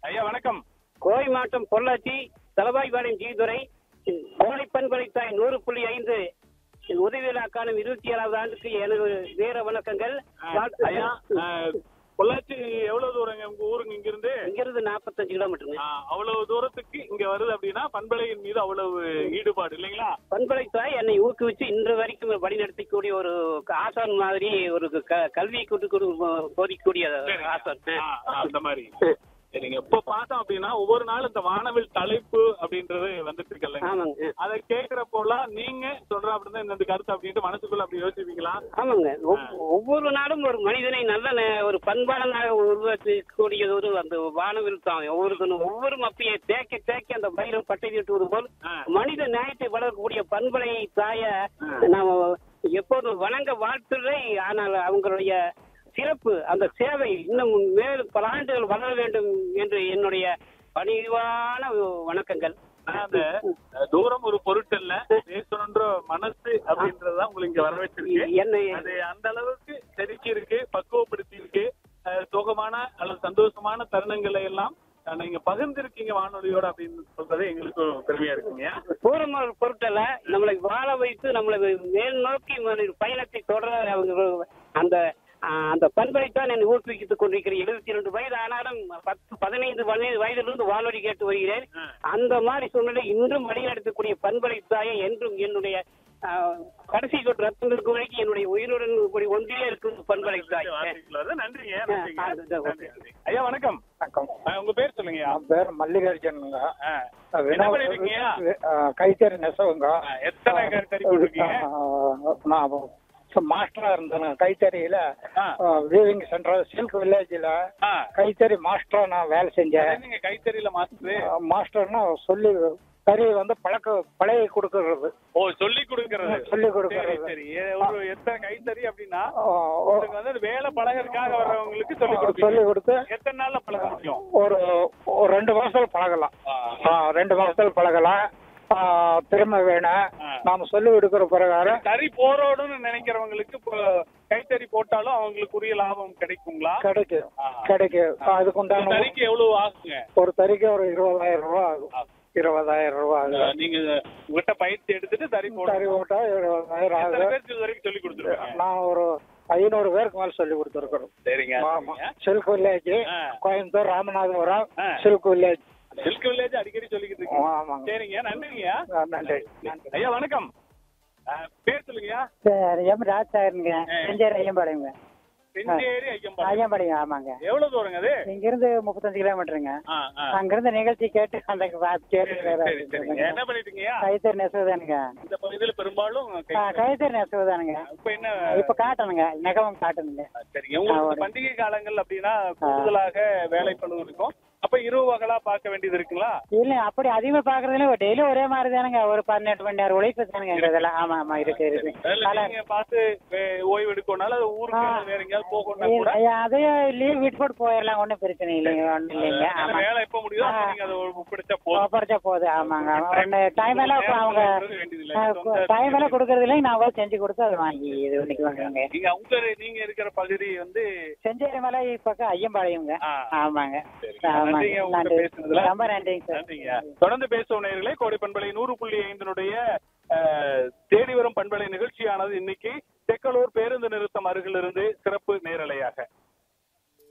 ஐயா வணக்கம் கோவை மாவட்டம் பொள்ளாச்சி தலவாய்பாளையம் ஜீதுரை கோழி பண்பளித்தாய் நூறு புள்ளி ஐந்து உதவி விழா காணும் இருபத்தி ஏழாவது ஆண்டுக்கு எனது வீர வணக்கங்கள் வாழ்த்துக்கள். ஐயா அஹ், பொள்ளாச்சி எவ்வளவு தூரங்க உங்க ஊருங்க இங்க இருந்து இங்கிருந்து நாற்பத்தஞ்சு கிலோமீட்டருங்க அவ்வளவு தூரத்துக்கு இங்க வருது அப்படின்னா பண்பலையின் மீது அவ்வளவு ஈடுபாடு இல்லைங்களா பண்பளித்தாய் என்னை ஊக்குவிச்சு இன்று வரைக்கும் வழிநடத்தக்கூடிய ஒரு ஆசான் மாதிரி ஒரு க- கல்வி கூட்டு போதிக்கக்கூடிய ஆசான் ஆ, ஆ, அந்த மாதிரி சரிங்க இப்ப பார்த்தோம் அப்படின்னா ஒவ்வொரு நாள் இந்த வானவில் தலைப்பு அப்படின்றது வந்துட்டு இருக்குல்ல ஆமாங்க அதை கேக்குறப்போலாம் நீங்க சொல்ற அப்படின்னா இந்த கருத்து அப்படின்ட்டு மனசுக்குள்ள அப்படி யோசிப்பீங்களா ஆமாங்க ஒவ்- ஒவ்வொரு நாளும் ஒரு மனிதனை நல்ல ந- ஒரு பண்பாளனாக உருவாக்கக்கூடிய ஒரு அந்த வானவில் தான் ஒவ்வொரு தினம் ஒவ்வொரு மப்பியை தேக்க தேக்க அந்த பயிரும் பட்டை தீட்டுவது போல் ஆ. மனித நியாயத்தை வளர்க்கக்கூடிய பண்பலை தாய நாம் எப்போதும் வணங்க வாழ்த்துறை ஆனால் அவங்களுடைய சிறப்பு அந்த சேவை இன்னும் மேலும் பல ஆண்டுகள் வளர வேண்டும் என்று என்னுடைய பணிவான வணக்கங்கள் ஆனா அந்த அஹ், தூரம் ஒரு பொருட்டல்ல பேசணுன்ற மனசு அப்படின்றதுதான் உங்களுக்கு இங்க வர வச்சிருக்கு என்னை அது அந்த அளவுக்கு செதுக்கி இருக்கு பக்குவப்படுத்தி இருக்கு அஹ், சுகமான அல்லது சந்தோஷமான தருணங்களை எல்லாம் அஹ், நீங்க பகிர்ந்திருக்கீங்க வானொலியோட அப்படின்னு சொல்றது எங்களுக்கு ஒரு பெருமையா இருக்குங்க தூரம் ஒரு பொருட்டல்ல நம்மளை வாழ வைத்து நம்மளை மேல் நோக்கி மன- பயணத்தை தொடர அவங்க அந்த ஆஹ், அந்த பண்பைத்தான் என்னை ஊக்குவித்துக் கொண்டிருக்கிறேன் எழுபத்தி இரண்டு வயது ஆனாலும் பத்து பதினைந்து பதினைந்து வயதிலிருந்து வானொலி கேட்டு வருகிறேன் ஆ. அந்த மாதிரி சூழ்நிலை இன்றும் வழிநடத்தக்கூடிய பண்பலை தாயை என்றும் என்னுடைய ஆஹ், கடைசி சொட்டு ரத்தம் இருக்கும் வரைக்கும் என்னுடைய உயிருடன் கூடிய ஒன்றிலே இருக்கும் பண்பலை தாய் வார்த்தைகள் வருது. நன்றிங்க ஆ, நன்றிங்க. அதுதான் நன்றி, நன்றி. ஐயா வணக்கம் வணக்கம் அஹ், உங்க பேர் சொல்லுங்க என் பேர் மல்லிகார்ஜுனுங்க ஆ. என்ன பண்ணிருக்கீங்க கைத்தறி நெசவுங்க ஆ, எத்தனை கறி போட்டிருக்கீங்க ஆ, நான் மாஸ்டரா இருந்தேன் கைத்தறியில ஆ. வீவிங் சென்டர் சில்க் வில்லேஜ்ல ஆ. கைத்தறி மாஸ்டரா நான் வேலை செஞ்சேன் நீங்க கைத்தறியில மாஸ்டர் ஆ, மாஸ்டர்னா சொல்லி கறி வந்து பழக்க பழகி கொடுக்கறது ஓ சொல்லி கொடுக்கறது சொல்லி கொடுக்கறது. சரி, சரி ஏ, ஒரு எத்தனை கைத்தறி அப்படின்னா ஆ, ஓ- உங்களுக்கு வந்து அது வேலை பழகறதுக்காக வர்றவங்களுக்கு சொல்லி சொல்லி கொடுப்பீங்க கொடுத்து எத்தனை நாள்ல பழக முடியும் ஒரு ஒரு ரெண்டு மாசத்துல பழகலாம் ஆ. ஆ, ரெண்டு மாசத்துல பழகலாம் ஆ, திறமை வேணும் ஆ. நாம சொல்லி கொடுக்கிற பிரகாரம் தறி போறோடுன்னு நினைக்கிறவங்களுக்கு இப்போ கைத்தறி போட்டாலும் அவங்களுக்கு உரிய லாபம் கிடைக்குங்களா கிடைக்கும் ஆ. கிடைக்கும் அதுக்கு ஒரு உண்டான தறிக்கு எவ்வளவு ஆகுங்க ஒரு தறிக்கு ஒரு இருபதாயிரம் ரூபா ஆகும் இருபதாயிரம் ரூபா ஆகும் நீங்க உங்ககிட்ட பயிற்சி எடுத்துட்டு தறி தறி போடுங்க போட்டா இருபதாயிரம் எத்தனை ஆகும் பேருக்கு இது வரைக்கும் சொல்லி கொடுத்துருக்கீங்க நான் ஒரு ஐநூறு பேருக்கு மேல சொல்லி கொடுத்துருக்குறோம் சரிங்க ஆமா சில்க் வில்லேஜ் ஆ. கோயம்புத்தூர் ராமநாதபுரம் ஆ. சில்க் வில்லேஜ் சில்க் வில்லேஜ் அடிக்கடி சொல்லிக்கிட்டு இருக்கீங்க ஆமாங்க சரிங்க நன்றிங்க ஆ, நன்றி நன்றி ஐயா வணக்கம் ஆ, பேர் சொல்லுங்கய்யா சரி எம் ராஜ்சாகருங்க செஞ்சேரி ஐயம்பாளையங்க செஞ்சேரி ஐயம்பா ஐயம்பாளையம் ஆமாங்க எவ்வளவு தூரங்க அது இங்கிருந்து முப்பத்தஞ்சு கிலோமீட்டருங்க ஆ, ஆ. அங்கிருந்து நிகழ்ச்சி கேட்டு அந்த சரி, சரி, சரிங்க. என்ன பண்ணிட்டீங்கய்யா கைத்தறி நெசவுதானுங்க இந்த பகுதியில பெரும்பாலும் கை- ஆ, கைத்தறி நெசவுதானுங்க இப்ப என்ன இப்ப காட்டணுங்க நெகவும் காட்டணுங்க சரிங்க உங்களுக்கு ஆ, ஒரு- பண்டிகை காலங்கள் அப்படின்னா கூடுதலாக வேலை பளு இருக்கும் அப்ப இரவு பகலா பார்க்க வேண்டியது இருக்குங்களா இல்ல அப்படி அதிகமா பாக்குறதுல டெய்லி ஒரே மாதிரி தானுங்க ஒரு பன்னெண்டு மணி நேரம் உழைப்பு தானுங்க எங்க இதெல்லாம் ஆமா ஆமா இருக்கு இருக்கு அதுல அதனால- நீங்க பார்த்து வே- ஓய்வு எடுக்கணும்னால ஊருக்கு ஆ. வேற எங்கேயாவது போகணும்னா கூட ஐயா, அதையே லீவ் விட்டு போட்டு போயிடலாம் ஒன்றும் பிரச்சனை இல்லைங்க ஒன்றும் இல்லைங்க அந்த ஆமா வேலை எப்ப முடியுதோ அப்ப ஆ. நீங்க அதை ஒப்படைச்சா போதும் படிச்சா போதும் ஆமாங்க ஒன்று டைம் எல்லாம் இப்ப அவங்க வேண்டியதில்லை. சொந்த- டைம் எல்லாம் கொடுக்கறது இல்லைங்க நான் போய் செஞ்சு கொடுத்து அதை வாங்கி இது பண்ணிக்கு வாங்குங்க நீங்க உங்க நீங்க இருக்கிற பகுதி வந்து செஞ்சேரி மலை பக்கம் ஐயம்பாளையங்க ஆ. ஆமாங்க சரிங்க. ஆமாங்க நன்றிங்க உங்ககிட்ட நன்றி பேசுனதுல. ரொம்ப நன்றிங்க சார் நன்றிங்க தொடர்ந்து பேசும் நேயர்களே கோடை பண்பலை நூறு புள்ளி ஐந்தினுடைய அஹ், தேடி வரும் பண்பலை நிகழ்ச்சியானது இன்னைக்கு தெக்கலூர் பேருந்து நிறுத்தம் அருகிலிருந்து சிறப்பு நேரலையாக